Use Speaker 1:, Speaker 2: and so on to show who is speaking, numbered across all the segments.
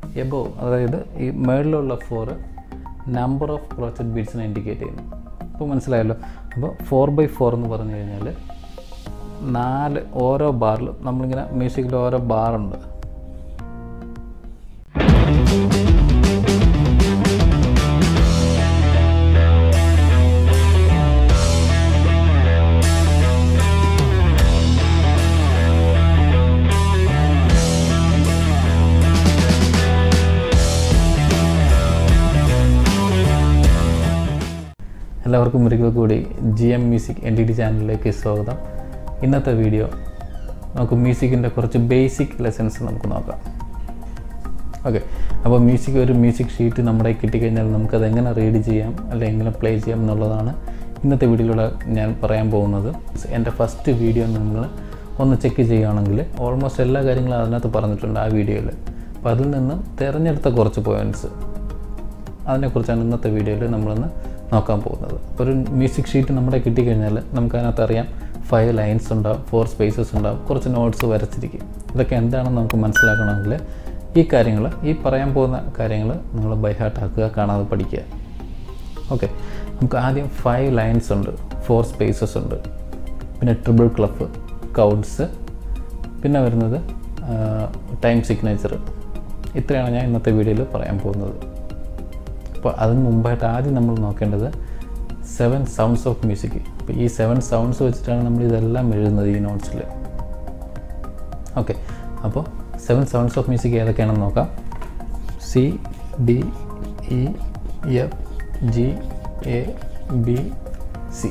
Speaker 1: above അതായത് ഈ മേളിലുള്ള ഫോറ് നമ്പർ ഓഫ് ക്രോച്ചഡ് ബീഡ്സിനെ ഇൻഡിക്കേറ്റ് ചെയ്യുന്നു അപ്പോൾ മനസ്സിലായല്ലോ അപ്പോൾ ഫോർ ബൈ ഫോർ എന്ന് പറഞ്ഞു കഴിഞ്ഞാൽ നാല് ഓരോ ബാറിലും നമ്മളിങ്ങനെ മ്യൂസിക്കിൽ ഓരോ ബാറുണ്ട് എല്ലാവർക്കും ഒരിക്കൽ കൂടി G M music N D D ചാനലിലേക്ക് സ്വാഗതം ഇന്നത്തെ വീഡിയോ നമുക്ക് മ്യൂസിക്കിൻ്റെ കുറച്ച് ബേസിക് ലെസൺസ് നമുക്ക് നോക്കാം ഓക്കെ അപ്പോൾ മ്യൂസിക് ഒരു മ്യൂസിക് ഷീറ്റ് നമ്മുടെ കിട്ടിക്കഴിഞ്ഞാൽ നമുക്കത് എങ്ങനെ റീഡ് ചെയ്യാം അല്ലെങ്കിൽ എങ്ങനെ പ്ലേ ചെയ്യാം എന്നുള്ളതാണ് ഇന്നത്തെ വീഡിയോയിലൂടെ ഞാൻ പറയാൻ പോകുന്നത് എൻ്റെ ഫസ്റ്റ് വീഡിയോ നിങ്ങൾ ഒന്ന് ചെക്ക് ചെയ്യുകയാണെങ്കിൽ ഓൾമോസ്റ്റ് എല്ലാ കാര്യങ്ങളും അതിനകത്ത് പറഞ്ഞിട്ടുണ്ട് ആ വീഡിയോയിൽ അപ്പോൾ അതിൽ നിന്ന് തിരഞ്ഞെടുത്ത കുറച്ച് പോയിൻറ്റ്സ് അതിനെക്കുറിച്ചാണ് ഇന്നത്തെ വീഡിയോയിൽ നമ്മളൊന്ന് നോക്കാൻ പോകുന്നത് ഒരു മ്യൂസിക് ഷീറ്റ് നമ്മുടെ കിട്ടിക്കഴിഞ്ഞാൽ നമുക്ക് അതിനകത്ത് അറിയാം ഫൈവ് ലൈൻസ് ഉണ്ടാവും ഫോർ സ്പേസസ് ഉണ്ടാവും കുറച്ച് നോട്ട്സ് വരച്ചിരിക്കും ഇതൊക്കെ എന്താണെന്ന് നമുക്ക് മനസ്സിലാക്കണമെങ്കിൽ ഈ കാര്യങ്ങൾ ഈ പറയാൻ പോകുന്ന കാര്യങ്ങൾ നിങ്ങൾ ബൈഹാർട്ട് ആക്കുക കാണാതെ പഠിക്കുക ഓക്കെ നമുക്ക് ആദ്യം ഫൈവ് ലൈൻസ് ഉണ്ട് ഫോർ സ്പേസസ് ഉണ്ട് പിന്നെ ട്രിപ്പിൾ ക്ലഫ് കൗഡ്സ് പിന്നെ വരുന്നത് ടൈം സിഗ്നേച്ചർ ഇത്രയാണ് ഞാൻ ഇന്നത്തെ വീഡിയോയിൽ പറയാൻ പോകുന്നത് അപ്പോൾ അതിന് മുമ്പായിട്ട് ആദ്യം നമ്മൾ നോക്കേണ്ടത് സെവൻ സൗണ്ട്സ് ഓഫ് മ്യൂസിക് അപ്പോൾ ഈ സെവൻ സൗണ്ട്സ് വെച്ചിട്ടാണ് നമ്മൾ ഇതെല്ലാം എഴുതുന്നത് ഈ നോട്ട്സിൽ ഓക്കെ അപ്പോൾ സെവൻ സൗണ്ട്സ് ഓഫ് മ്യൂസിക് ഏതൊക്കെയാണെന്ന് നോക്കാം C D E F G A B C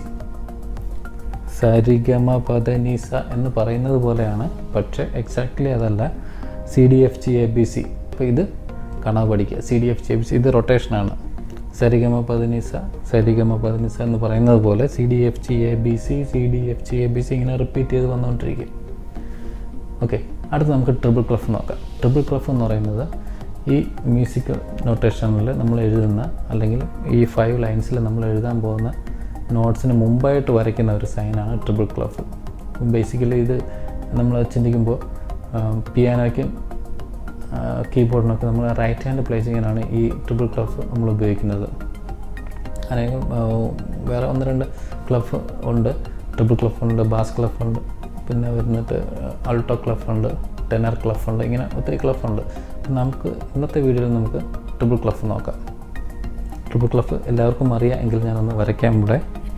Speaker 1: sarigama padanisa എന്ന് പറയുന്നത് പോലെയാണ് പക്ഷേ എക്സാക്ട്ലി അതല്ല C D F G A B C അപ്പോൾ ഇത് കാണാൻ പഠിക്കുക C D F G A B C ഇത് റൊട്ടേഷനാണ് സരിഗമ പദനിസ സരിഗമ പദനിസ എന്ന് പറയുന്നത് പോലെ C D F G A B C C D F G A B C ഇങ്ങനെ റിപ്പീറ്റ് ചെയ്ത് വന്നുകൊണ്ടിരിക്കും ഓക്കെ അടുത്ത് നമുക്ക് ട്രിപ്പിൾ ക്ലഫ് നോക്കാം ട്രിപ്പിൾ ക്ലഫ് എന്ന് പറയുന്നത് ഈ മ്യൂസിക്കൽ നൊട്ടേഷനിൽ നമ്മൾ എഴുതുന്ന അല്ലെങ്കിൽ ഈ ഫൈവ് ലൈൻസിൽ നമ്മൾ എഴുതാൻ പോകുന്ന നോട്ട്സിന് മുമ്പായിട്ട് വരയ്ക്കുന്ന ഒരു സൈനാണ് ട്രിപ്പിൾ ക്ലഫ് ബേസിക്കലി ഇത് നമ്മൾ ചിന്തിക്കുമ്പോൾ പിയാനോയ്ക്കും കീബോർഡിനൊക്കെ നമ്മൾ റൈറ്റ് ഹാൻഡ് പ്ലേ ചെയ്യാനാണ് ഈ ട്രിപ്പിൾ ക്ലഫ് നമ്മൾ ഉപയോഗിക്കുന്നത് അനേകം വേറെ ഒന്ന് രണ്ട് ക്ലഫ് ഉണ്ട് ട്രിപ്പിൾ ക്ലഫ് ഉണ്ട് ബാസ് ക്ലഫ് ഉണ്ട് പിന്നെ വരുന്നിട്ട് അൾട്ടോ ക്ലഫ് ഉണ്ട് ടെനർ ക്ലഫ് ഉണ്ട് ഇങ്ങനെ ഒത്തിരി ക്ലഫ് ഉണ്ട് നമുക്ക് ഇന്നത്തെ വീഡിയോയിൽ നമുക്ക് ട്രിപ്പിൾ ക്ലഫ് നോക്കാം ട്രിപ്പിൾ ക്ലഫ് എല്ലാവർക്കും അറിയാം എങ്കിൽ ഞാനൊന്ന് വരയ്ക്കാൻ ഇവിടെ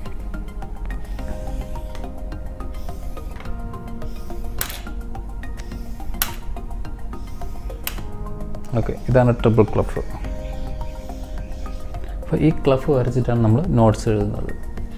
Speaker 1: ഓക്കെ ഇതാണ് ട്രിപ്പിൾ ക്ലഫ് അപ്പോൾ ഈ ക്ലഫ് വരച്ചിട്ടാണ് നമ്മൾ നോട്ട്സ് എഴുതുന്നത്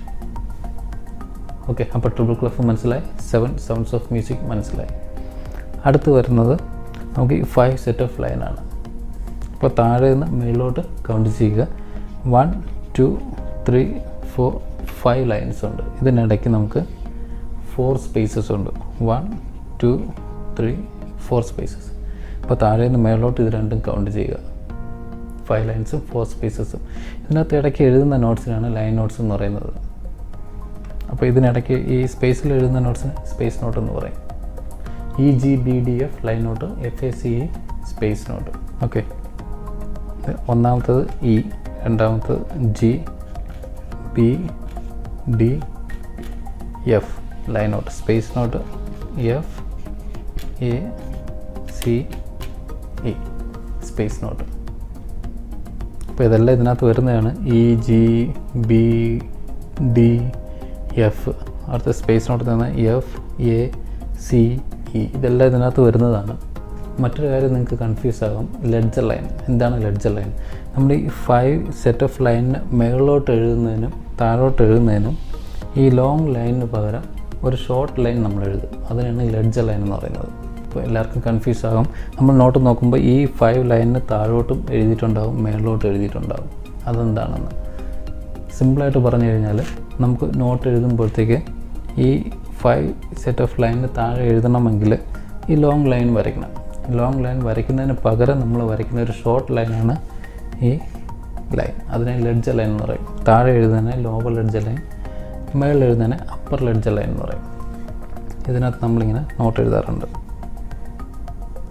Speaker 1: ഓക്കെ അപ്പോൾ ട്രിപ്പിൾ ക്ലഫ് മനസ്സിലായി സെവൻ സൗണ്ട്സ് ഓഫ് മ്യൂസിക് മനസ്സിലായി അടുത്ത് വരുന്നത് നമുക്ക് ഈ ഫൈവ് സെറ്റ് ഓഫ് ലൈനാണ് അപ്പോൾ താഴെ നിന്ന് മേളിലോട്ട് കൗണ്ട് ചെയ്യുക one two three four five lines ഉണ്ട് ഇതിനിടയ്ക്ക് നമുക്ക് ഫോർ സ്പേസസ് ഉണ്ട് one two three four spaces അപ്പോൾ താഴെ നിന്ന് മേളിലോട്ട് ഇത് രണ്ടും കൗണ്ട് ചെയ്യുക ഫൈവ് ലൈൻസും ഫോർ സ്പേസസും ഇതിനകത്ത് ഇടയ്ക്ക് എഴുതുന്ന നോട്ട്സിനാണ് ലൈൻ നോട്ട്സ് എന്ന് പറയുന്നത് അപ്പോൾ ഇതിനിടയ്ക്ക് ഈ സ്പേസിൽ എഴുതുന്ന നോട്ട്സിന് സ്പേസ് നോട്ട് എന്ന് പറയും E G B D F line note F A C E space note okay ഒന്നാമത്തത് ഇ രണ്ടാമത്തത് G B D F line note space note F A C E space note അപ്പോൾ ഇതെല്ലാം ഇതിനകത്ത് വരുന്നതാണ് E G B D F അടുത്ത space note തന്നെ F A C E ഇതെല്ലാം ഇതിനകത്ത് വരുന്നതാണ് മറ്റൊരു കാര്യം നിങ്ങൾക്ക് കൺഫ്യൂസ് ആകും ലെഡ്ജർ ലൈൻ എന്താണ് ലെഡ്ജർ ലൈൻ നമ്മൾ ഈ ഫൈവ് സെറ്റ് ഓഫ് ലൈനിന് മുകളിലോട്ട് എഴുതുന്നതിനും താഴോട്ട് എഴുതുന്നതിനും ഈ ലോങ് ലൈനിന് പകരം ഒരു ഷോർട്ട് ലൈൻ നമ്മൾ എഴുതും അതിനാണ് ലെഡ്ജർ ലൈൻ എന്ന് പറയുന്നത് അപ്പോൾ എല്ലാവർക്കും കൺഫ്യൂസ് ആകും നമ്മൾ നോട്ട് നോക്കുമ്പോൾ ഈ ഫൈവ് ലൈനിന് താഴോട്ടും എഴുതിയിട്ടുണ്ടാകും മേളിലോട്ടും എഴുതിയിട്ടുണ്ടാകും അതെന്താണെന്ന് സിമ്പിളായിട്ട് പറഞ്ഞു കഴിഞ്ഞാൽ നമുക്ക് നോട്ട് എഴുതുമ്പോഴത്തേക്ക് ഈ ഫൈവ് സെറ്റ് ഓഫ് ലൈനിന് താഴെ എഴുതണമെങ്കിൽ ഈ ലോങ് ലൈൻ വരയ്ക്കണം ലോങ് ലൈൻ വരയ്ക്കുന്നതിന് പകരം നമ്മൾ വരയ്ക്കുന്ന ഒരു ഷോർട്ട് ലൈനാണ് ഈ ലൈൻ അതിനെ ലെഡ്ജർ ലൈൻ എന്ന് പറയും താഴെ എഴുതുന്നതിനെ ലോവർ ലെഡ്ജർ ലൈൻ മേളിൽ എഴുതുന്നതിനെ അപ്പർ ലെഡ്ജർ ലൈൻ എന്ന് പറയും ഇതിനകത്ത് നമ്മളിങ്ങനെ നോട്ട് എഴുതാറുണ്ട് ഓക്കെ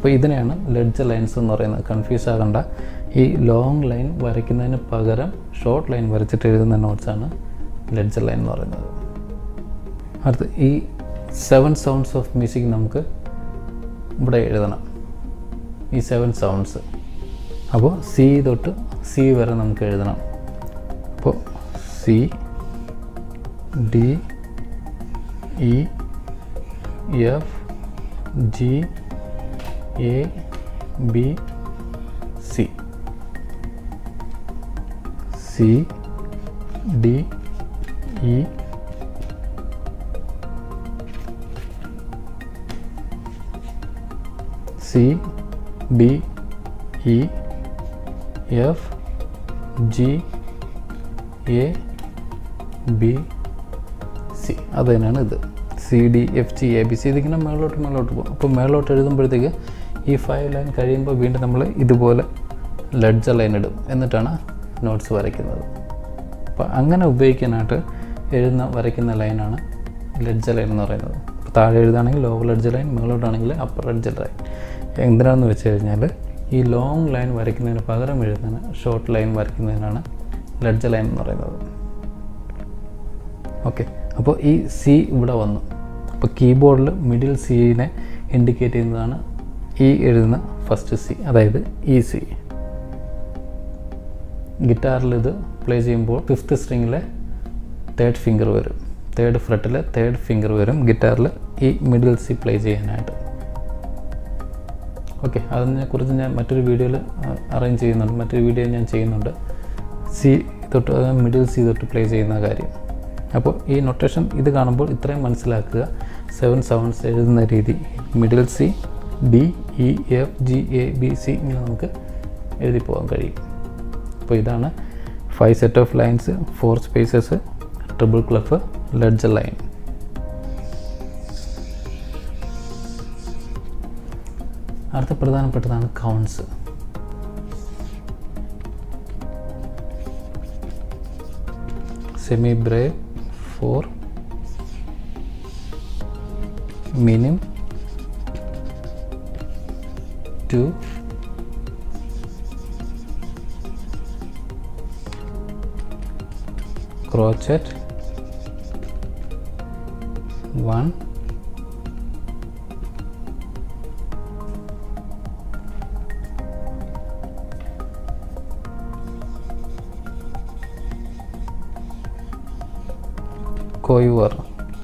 Speaker 1: അപ്പോൾ ഇതിനെയാണ് ലെഡ്ജ് ലൈൻസ് എന്ന് പറയുന്നത് കൺഫ്യൂസ് ആകണ്ട ഈ ലോങ് ലൈൻ വരയ്ക്കുന്നതിന് പകരം ഷോർട്ട് ലൈൻ വരച്ചിട്ട് എഴുതുന്ന നോട്ട്സാണ് ലെഡ്ജ് ലൈൻ എന്ന് പറയുന്നത് അടുത്ത് ഈ സെവൻ സൗണ്ട്സ് ഓഫ് മ്യൂസിക് നമുക്ക് ഇവിടെ എഴുതണം ഈ സെവൻ സൗണ്ട്സ് അപ്പോൾ സി തൊട്ട് സി വരെ നമുക്ക് എഴുതണം അപ്പോൾ C D E F G A B C C D E C D E F G A B C അത് തന്നെയാണ് ഇത് C D F G A B C ഇതിങ്ങനെ മേളോട്ട് മേളോട്ട് പോകും അപ്പോൾ മേളോട്ട് എഴുതുമ്പോഴത്തേക്ക് ഈ ഫൈവ് ലൈൻ കഴിയുമ്പോൾ വീണ്ടും നമ്മൾ ഇതുപോലെ ലെഡ്ജ ലൈൻ ഇടും എന്നിട്ടാണ് നോട്ട്സ് വരയ്ക്കുന്നത് അപ്പോൾ അങ്ങനെ ഉപയോഗിക്കാനായിട്ട് എഴുതുന്ന വരയ്ക്കുന്ന ലൈനാണ് ലെഡ്ജ ലൈൻ എന്ന് പറയുന്നത് അപ്പോൾ താഴെ എഴുതുകയാണെങ്കിൽ ലോവർ ലെഡ്ജ ലൈൻ മുകളിലോട്ടാണെങ്കിൽ അപ്പർ ലെഡ്ജ ലൈൻ എന്തിനാണെന്ന് വെച്ച് കഴിഞ്ഞാൽ ഈ ലോങ് ലൈൻ വരയ്ക്കുന്നതിന് പകരം എഴുതുന്ന ഷോർട്ട് ലൈൻ വരയ്ക്കുന്നതിനാണ് ലെഡ്ജ ലൈൻ എന്ന് പറയുന്നത് ഓക്കെ അപ്പോൾ ഈ സി ഇവിടെ വന്നു അപ്പോൾ കീബോർഡിൽ മിഡിൽ സീനെ ഇൻഡിക്കേറ്റ് ചെയ്യുന്നതാണ് ഈ എഴുതുന്ന ഫസ്റ്റ് സി അതായത് ഈ സി ഗിറ്റാറിൽ ഇത് പ്ലേ ചെയ്യുമ്പോൾ ഫിഫ്ത്ത് സ്ട്രിങ്ങിലെ തേർഡ് ഫിംഗർ വരും തേർഡ് ഫ്രെട്ടിലെ തേർഡ് ഫിംഗർ വരും ഗിറ്റാറിൽ ഈ മിഡിൽ സി പ്ലേ ചെയ്യാനായിട്ട് ഓക്കെ അതിനെക്കുറിച്ച് ഞാൻ മറ്റൊരു വീഡിയോയിൽ അറേഞ്ച് ചെയ്യുന്നുണ്ട് മറ്റൊരു വീഡിയോ ഞാൻ ചെയ്യുന്നുണ്ട് സി തൊട്ട് മിഡിൽ സി തൊട്ട് പ്ലേ ചെയ്യുന്ന കാര്യം അപ്പോൾ ഈ നൊട്ടേഷൻ ഇത് കാണുമ്പോൾ ഇത്രയും മനസ്സിലാക്കുക സെവൻ സൗണ്ട്സ് എഴുതുന്ന രീതി middle C D E F G A B C ഇങ്ങനെ നമുക്ക് എഴുതി പോകാൻ കഴിയും അപ്പോൾ ഇതാണ് five set of lines four spaces triple clef ledger line അടുത്ത പ്രധാനപ്പെട്ടതാണ് counts semibreve four minim two crochet one quiver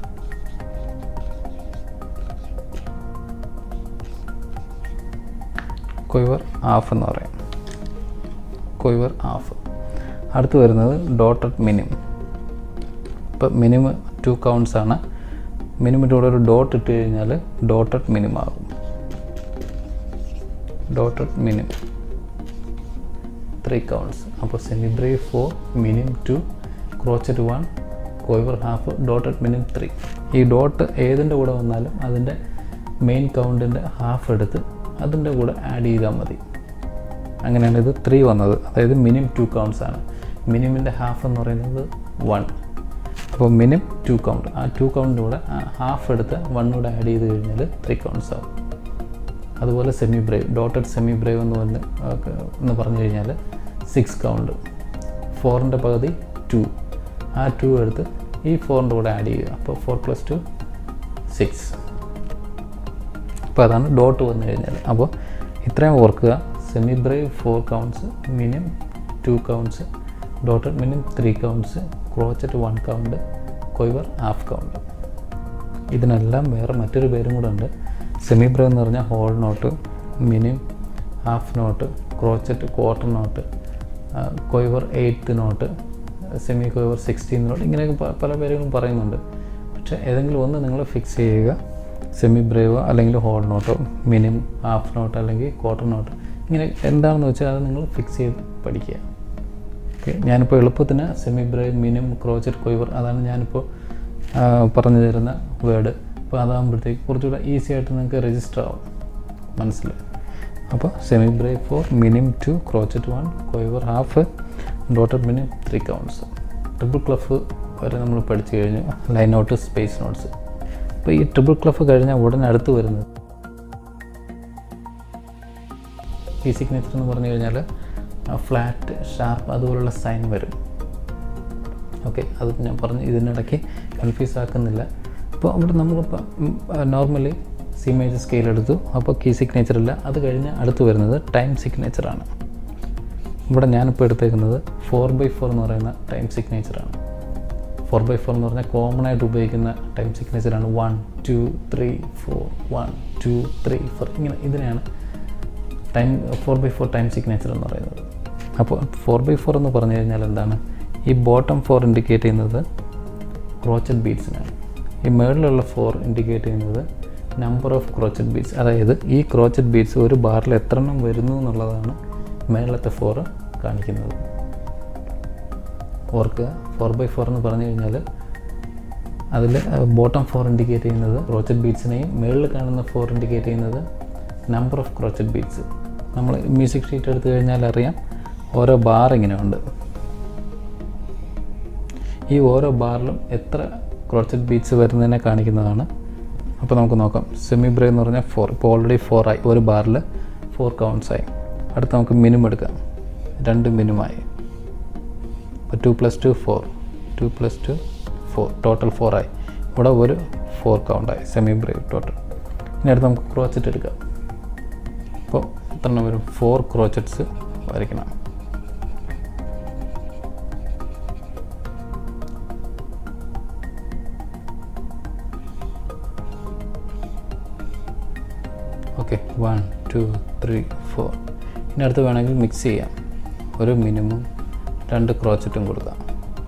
Speaker 1: quiver half എന്ന് പറയും quiver ഹാഫ് അടുത്ത് വരുന്നത് ഡോട്ടഡ് മിനിം ഇപ്പോൾ മിനിമം ടു കൗണ്ട്സ് ആണ് മിനിമിൻ്റെ കൂടെ ഒരു ഡോട്ട് ഇട്ട് കഴിഞ്ഞാൽ ഡോട്ടഡ് മിനിമം ആകും ഡോട്ടഡ് മിനിം ത്രീ കൗണ്ട്സ് അപ്പോൾ സെമിബ്രേ four minim two crotchet one quaver half dotted minim three ഈ ഡോട്ട് ഏതിൻ്റെ കൂടെ വന്നാലും അതിൻ്റെ മെയിൻ കൗണ്ടിൻ്റെ ഹാഫ് എടുത്ത് അതിൻ്റെ കൂടെ ആഡ് ചെയ്താൽ മതി അങ്ങനെയാണ് ഇത് ത്രീ വന്നത് അതായത് മിനിം ടു കൗണ്ട്സ് ആണ് മിനിമിൻ്റെ ഹാഫ് എന്ന് പറയുന്നത് വൺ അപ്പോൾ മിനിം ടു കൗണ്ട് ആ ടു കൗണ്ടിൻ്റെ കൂടെ ഹാഫ് എടുത്ത് വണ്ണൂടെ ആഡ് ചെയ്ത് കഴിഞ്ഞാൽ ത്രീ കൗണ്ട്സ് ആവും അതുപോലെ semibreve dotted semibreve എന്ന് പറഞ്ഞ് എന്ന് പറഞ്ഞു കഴിഞ്ഞാൽ സിക്സ് കൗണ്ട് ഫോറിൻ്റെ പകുതി ടു ആ ടു എടുത്ത് ഈ ഫോറിൻ്റെ കൂടെ ആഡ് ചെയ്യുക അപ്പോൾ ഫോർ പ്ലസ് ടു സിക്സ് അപ്പോൾ അതാണ് ഡോട്ട് വന്നു കഴിഞ്ഞാൽ അപ്പോൾ ഇത്രയും ഓർക്കുക semibreve four counts minim two counts dotted minim three counts crotchet one count quaver half count ഇതിനെല്ലാം വേറെ മറ്റൊരു പേരും കൂടെ ഉണ്ട് സെമി ബ്രേവ് എന്ന് പറഞ്ഞാൽ whole note minim half note crotchet quarter note quaver eighth note semiquaver sixteenth note ഇങ്ങനെയൊക്കെ പല പേരുകളും പറയുന്നുണ്ട് പക്ഷേ ഏതെങ്കിലും ഒന്ന് നിങ്ങൾ ഫിക്സ് ചെയ്യുക സെമി ബ്രേവ് അല്ലെങ്കിൽ ഹോൾ നോട്ടോ മിനിം ഹാഫ് നോട്ട് അല്ലെങ്കിൽ ക്വാർട്ടർ നോട്ട് ഇങ്ങനെ എന്താണെന്ന് വെച്ചാൽ അത് നിങ്ങൾ ഫിക്സ് ചെയ്ത് പഠിക്കുക ഓക്കെ ഞാനിപ്പോൾ എളുപ്പത്തിന് semibreve minim crotchet quaver അതാണ് ഞാനിപ്പോൾ പറഞ്ഞു തരുന്ന വേർഡ് അപ്പോൾ അതാകുമ്പോഴത്തേക്ക് കുറച്ചുകൂടെ ഈസി ആയിട്ട് നിങ്ങൾക്ക് രജിസ്റ്റർ ആവും മനസ്സിൽ അപ്പോൾ semibreve four minim two crotchet one quaver half dotted minim three counts triple clef വരെ നമ്മൾ പഠിച്ചു കഴിഞ്ഞു ലൈൻ ഔട്ട് സ്പേസ് നോട്ട്സ് അപ്പോൾ ഈ ട്രിപ്പിൾ ക്ലഫ് കഴിഞ്ഞാൽ ഉടനെ അടുത്ത് വരുന്നത് കീ സിഗ്നേച്ചർ എന്ന് പറഞ്ഞു കഴിഞ്ഞാൽ ഫ്ലാറ്റ് ഷാർപ്പ് അതുപോലുള്ള സൈൻ വരും ഓക്കെ അത് ഞാൻ പറഞ്ഞു ഇതിനിടയ്ക്ക് കൺഫ്യൂസ് ആക്കുന്നില്ല അപ്പോൾ അവിടെ നമ്മളിപ്പോൾ നോർമലി സി മേജർ സ്കെയിൽ എടുത്തു അപ്പോൾ കീ സിഗ്നേച്ചർ ഇല്ല അത് കഴിഞ്ഞ് അടുത്ത് വരുന്നത് ടൈം സിഗ്നേച്ചറാണ് ഇവിടെ ഞാനിപ്പോൾ എടുത്തേക്കുന്നത് ഫോർ ബൈ ഫോർ എന്ന് പറയുന്ന ടൈം സിഗ്നേച്ചറാണ് ഫോർ ബൈ ഫോർ എന്ന് പറഞ്ഞാൽ കോമൺ ആയിട്ട് ഉപയോഗിക്കുന്ന ടൈം സിഗ്നേച്ചറാണ് one two three four one two three four ഇങ്ങനെ ഇതിനെയാണ് time four by four time signature എന്ന് പറയുന്നത് അപ്പോൾ ഫോർ ബൈ ഫോർ എന്ന് പറഞ്ഞു കഴിഞ്ഞാൽ എന്താണ് ഈ ബോട്ടം ഫോർ ഇൻഡിക്കേറ്റ് ചെയ്യുന്നത് ക്രോച്ചഡ് ബീറ്റ്സിനാണ് ഈ മേളിലുള്ള ഫോർ ഇൻഡിക്കേറ്റ് ചെയ്യുന്നത് നമ്പർ ഓഫ് ക്രോച്ചഡ് ബീറ്റ്സ് അതായത് ഈ ക്രോച്ചഡ് ബീറ്റ്സ് ഒരു ബാറിൽ എത്ര എണ്ണം വരുന്നു എന്നുള്ളതാണ് മേളത്തെ ഫോർ കാണിക്കുന്നത് ഓർക്കുക ഫോർ ബൈ ഫോർ എന്ന് പറഞ്ഞു കഴിഞ്ഞാൽ അതിൽ ബോട്ടം ഫോർ ഇൻഡിക്കേറ്റ് ചെയ്യുന്നത് ക്രോച്ചഡ് ബീറ്റ്സിനെയും മേളിൽ കാണുന്ന ഫോർ ഇൻഡിക്കേറ്റ് ചെയ്യുന്നത് നമ്പർ ഓഫ് ക്രോച്ചഡ് ബീറ്റ്സ് നമ്മൾ മ്യൂസിക് ഷീറ്റ് എടുത്തു കഴിഞ്ഞാൽ അറിയാം ഓരോ ബാർ ഇങ്ങനെ ഉണ്ട് ഈ ഓരോ ബാറിലും എത്ര ക്രോച്ചഡ് ബീറ്റ്സ് വരുന്നതിനെ കാണിക്കുന്നതാണ് അപ്പോൾ നമുക്ക് നോക്കാം സെമി ബ്രേ എന്ന് പറഞ്ഞാൽ ഫോർ ഇപ്പോൾ ഓൾറെഡി ഫോർ ആയി ഒരു ബാറിൽ ഫോർ കൗണ്ട്സ് ആയി അടുത്ത് നമുക്ക് മിനിമം എടുക്കാം രണ്ട് മിനിമമായി ഇപ്പോൾ two plus two four two plus two four total four ആയി ഇവിടെ ഒരു ഫോർ കൗണ്ടായി സെമി ബ്രേവ് ടോട്ടൽ ഇനി അടുത്ത് നമുക്ക് ക്രോച്ചറ്റ് എടുക്കാം അപ്പോൾ എത്ര എണ്ണം വരും ഫോർ ക്രോച്ചറ്റ്സ് വരയ്ക്കണം okay one two three four ഇനി അടുത്ത് വേണമെങ്കിൽ മിക്സ് ചെയ്യാം ഒരു മിനിമം രണ്ട് ക്രോച്ചറ്റും കൊടുക്കാം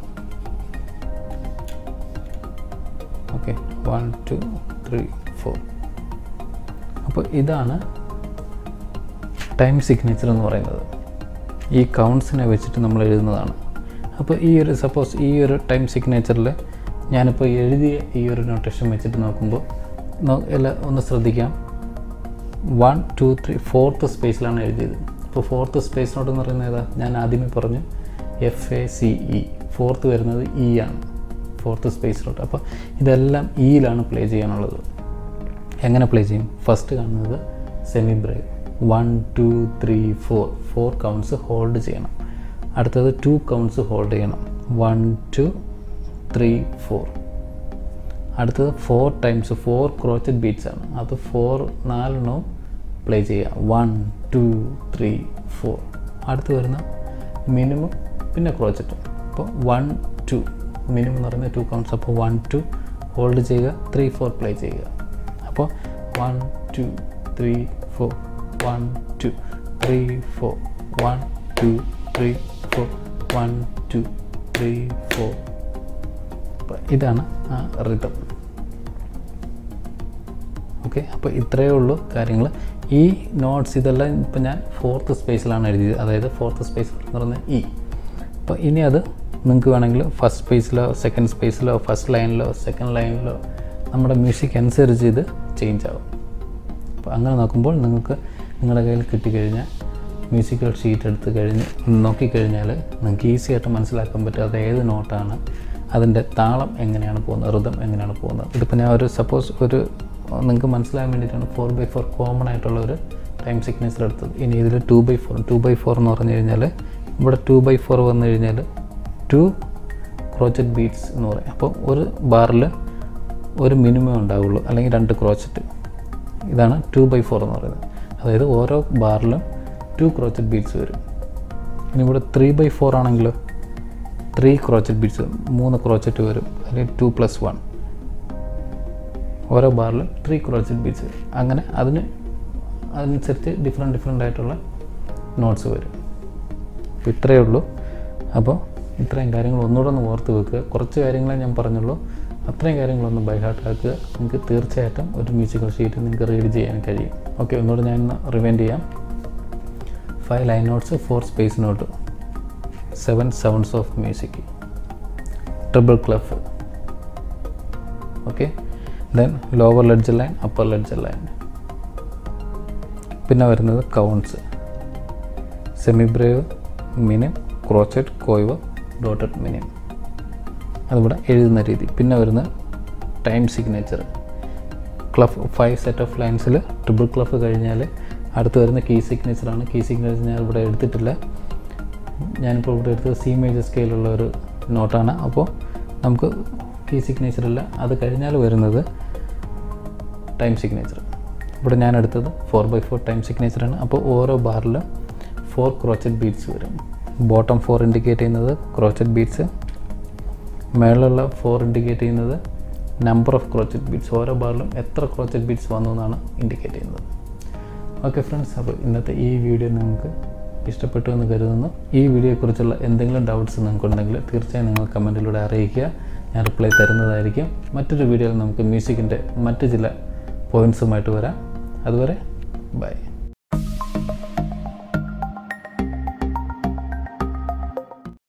Speaker 1: okay one two three four അപ്പോൾ ഇതാണ് ടൈം സിഗ്നേച്ചർ എന്ന് പറയുന്നത് ഈ കൗണ്ട്സിനെ വെച്ചിട്ട് നമ്മൾ എഴുതുന്നതാണ് അപ്പോൾ ഈ ഒരു സപ്പോസ് ഈ ഒരു ടൈം സിഗ്നേച്ചറിൽ ഞാനിപ്പോൾ എഴുതിയ ഈ ഒരു നൊട്ടേഷൻ വെച്ചിട്ട് നോക്കുമ്പോൾ നോ- എല്ലാം ഒന്ന് ശ്രദ്ധിക്കാം വൺ ടു ത്രീ ഫോർത്ത് സ്പേസിലാണ് എഴുതിയത് ഇപ്പോൾ ഫോർത്ത് സ്പേസ് നോട്ട് എന്ന് പറയുന്നത് ഏതാ ഞാൻ ആദ്യമേ പറഞ്ഞു F A C E fourth വരുന്നത് ഇ ആണ് ഫോർത്ത് സ്പേസ് നോട്ട് അപ്പോൾ ഇതെല്ലാം ഇയിലാണ് പ്ലേ ചെയ്യാനുള്ളത് എങ്ങനെ പ്ലേ ചെയ്യും ഫസ്റ്റ് കാണുന്നത് semibreve one two three four four counts hold ചെയ്യണം അടുത്തത് ടു കൗണ്ട്സ് ഹോൾഡ് ചെയ്യണം വൺ ടു ത്രീ ഫോർ അടുത്തത് four times four crotchet beats ആണ് അത് ഫോർ നാലെണ്ണവും പ്ലേ ചെയ്യുക വൺ ടു ത്രീ ഫോർ അടുത്ത് വരുന്ന മിനിമം പിന്നെ ക്രോച്ചറ്റ് അപ്പോൾ വൺ ടു മിനിമം എന്ന് പറയുന്നത് ടു കൗണ്ട്സ് അപ്പോൾ വൺ ടു ഹോൾഡ് ചെയ്യുക ത്രീ ഫോർ പ്ലേ ചെയ്യുക അപ്പോൾ one two three four one two three four one two three four one two three four അപ്പോൾ ഇതാണ് ആ റിതം ഓക്കെ അപ്പോൾ ഇത്രയേ ഉള്ളൂ കാര്യങ്ങൾ ഈ നോട്ട്സ് ഇതെല്ലാം ഇപ്പം ഞാൻ ഫോർത്ത് സ്പേസിലാണ് എഴുതിയത് അതായത് ഫോർത്ത് സ്പേസ് എന്ന് പറയുന്നത് ഇ അപ്പോൾ ഇനി അത് നിങ്ങൾക്ക് വേണമെങ്കിൽ ഫസ്റ്റ് സ്പേസിലോ സെക്കൻഡ് സ്പേസിലോ ഫസ്റ്റ് ലൈനിലോ സെക്കൻഡ് ലൈനിലോ നമ്മുടെ മ്യൂസിക് അനുസരിച്ച് ഇത് ചേഞ്ച് ആവും അപ്പോൾ അങ്ങനെ നോക്കുമ്പോൾ നിങ്ങൾക്ക് നിങ്ങളുടെ കയ്യിൽ കിട്ടിക്കഴിഞ്ഞാൽ മ്യൂസിക്കൽ ഷീറ്റ് എടുത്ത് കഴിഞ്ഞ് നോക്കിക്കഴിഞ്ഞാൽ നിങ്ങൾക്ക് ഈസി ആയിട്ട് മനസ്സിലാക്കാൻ പറ്റും അത് ഏത് നോട്ടാണ് അതിൻ്റെ താളം എങ്ങനെയാണ് പോകുന്നത് ഋതം എങ്ങനെയാണ് പോകുന്നത് ഇതിപ്പോൾ ഞാൻ ഒരു സപ്പോസ് ഒരു നിങ്ങൾക്ക് മനസ്സിലാകാൻ വേണ്ടിയിട്ടാണ് ഫോർ ബൈ ഫോർ കോമൺ ആയിട്ടുള്ള ഒരു ടൈം സിഗ്നേച്ചർ എടുത്തത് ഇനി ഇതിൽ two by four two by four എന്ന് പറഞ്ഞു കഴിഞ്ഞാൽ ഇവിടെ ടു ബൈ ഫോർ വന്നു കഴിഞ്ഞാൽ ടു ക്രോച്ചറ്റ് ബീറ്റ്സ് എന്ന് പറയും അപ്പോൾ ഒരു ബാറിൽ ഒരു മിനിമം ഉണ്ടാവുള്ളൂ അല്ലെങ്കിൽ രണ്ട് ക്രോച്ചറ്റ് ഇതാണ് ടു ബൈ ഫോർ എന്ന് പറയുന്നത് അതായത് ഓരോ ബാറിലും ടു ക്രോച്ചറ്റ് ബീറ്റ്സ് വരും ഇനി ഇവിടെ ത്രീ ബൈ ഫോർ ആണെങ്കിലോ ത്രീ ക്രോച്ചറ്റ് ബീറ്റ്സ് മൂന്ന് ക്രോച്ചറ്റ് വരും അല്ലെങ്കിൽ ടു പ്ലസ് വൺ ഓരോ ബാറിലും ത്രീ ക്രോച്ചറ്റ് ബീറ്റ്സ് അങ്ങനെ അതിന് അതനുസരിച്ച് ഡിഫറെൻറ്റ് ഡിഫറെൻ്റ് ആയിട്ടുള്ള നോട്ട്സ് വരും അപ്പോൾ ഇത്രയേ ഉള്ളൂ അപ്പോൾ ഇത്രയും കാര്യങ്ങൾ ഒന്നുകൂടെ ഒന്ന് ഓർത്ത് വെക്കുക കുറച്ച് കാര്യങ്ങളെ ഞാൻ പറഞ്ഞുള്ളൂ അത്രയും കാര്യങ്ങളൊന്ന് ബൈ ഹാർട്ട് ആക്കുക നിങ്ങൾക്ക് തീർച്ചയായിട്ടും ഒരു മ്യൂസിക്കൽ ഷീറ്റ് നിങ്ങൾക്ക് റീഡ് ചെയ്യാൻ കഴിയും ഓക്കെ ഒന്നുകൂടെ ഞാൻ റിവൈൻഡ് ചെയ്യാം five line notes four space note seven sounds of music triple clef okay then lower ledger line upper ledger line പിന്നെ വരുന്നത് counts semibreve minim crotchet quaver dotted minim അതിവിടെ എഴുതുന്ന രീതി പിന്നെ വരുന്ന time signature clef five set of ലൈൻസിൽ triple clef കഴിഞ്ഞാൽ അടുത്ത് വരുന്ന കീ സിഗ്നേച്ചറാണ് കീ സിഗ്നേച്ചർ ഞാൻ ഇവിടെ എടുത്തിട്ടില്ല ഞാനിപ്പോൾ ഇവിടെ എടുത്തത് സി മേജർ സ്കെയിലുള്ള ഒരു നോട്ടാണ് അപ്പോൾ നമുക്ക് കീ സിഗ്നേച്ചർ ഇല്ല അത് കഴിഞ്ഞാൽ വരുന്നത് ടൈം സിഗ്നേച്ചർ ഇവിടെ ഞാൻ എടുത്തത് ഫോർ ബൈ ഫോർ ടൈം സിഗ്നേച്ചറാണ് അപ്പോൾ ഓരോ ബാറിലും ഫോർ ക്രോച്ചഡ് ബീറ്റ്സ് വരും ബോട്ടം ഫോർ ഇൻഡിക്കേറ്റ് ചെയ്യുന്നത് ക്രോച്ചഡ് ബീറ്റ്സ് മേളിലുള്ള ഫോർ ഇൻഡിക്കേറ്റ് ചെയ്യുന്നത് നമ്പർ ഓഫ് ക്രോച്ചഡ് ബീറ്റ്സ് ഓരോ ബാറിലും എത്ര ക്രോച്ചഡ് ബീറ്റ്സ് വന്നു എന്നാണ് ഇൻഡിക്കേറ്റ് ചെയ്യുന്നത് ഓക്കെ ഫ്രണ്ട്സ് അപ്പോൾ ഇന്നത്തെ ഈ വീഡിയോ നിങ്ങൾക്ക് ഇഷ്ടപ്പെട്ടു എന്ന് കരുതുന്നു ഈ വീഡിയോയെക്കുറിച്ചുള്ള എന്തെങ്കിലും ഡൗട്ട്സ് നിങ്ങൾക്കുണ്ടെങ്കിൽ തീർച്ചയായും നിങ്ങൾ കമൻറ്റിലൂടെ അറിയിക്കുക ഞാൻ റിപ്ലൈ തരുന്നതായിരിക്കും മറ്റൊരു വീഡിയോയിൽ നമുക്ക് മ്യൂസിക്കിൻ്റെ മറ്റ് ചില പോയിൻറ്സുമായിട്ട് വരാം അതുവരെ ബൈ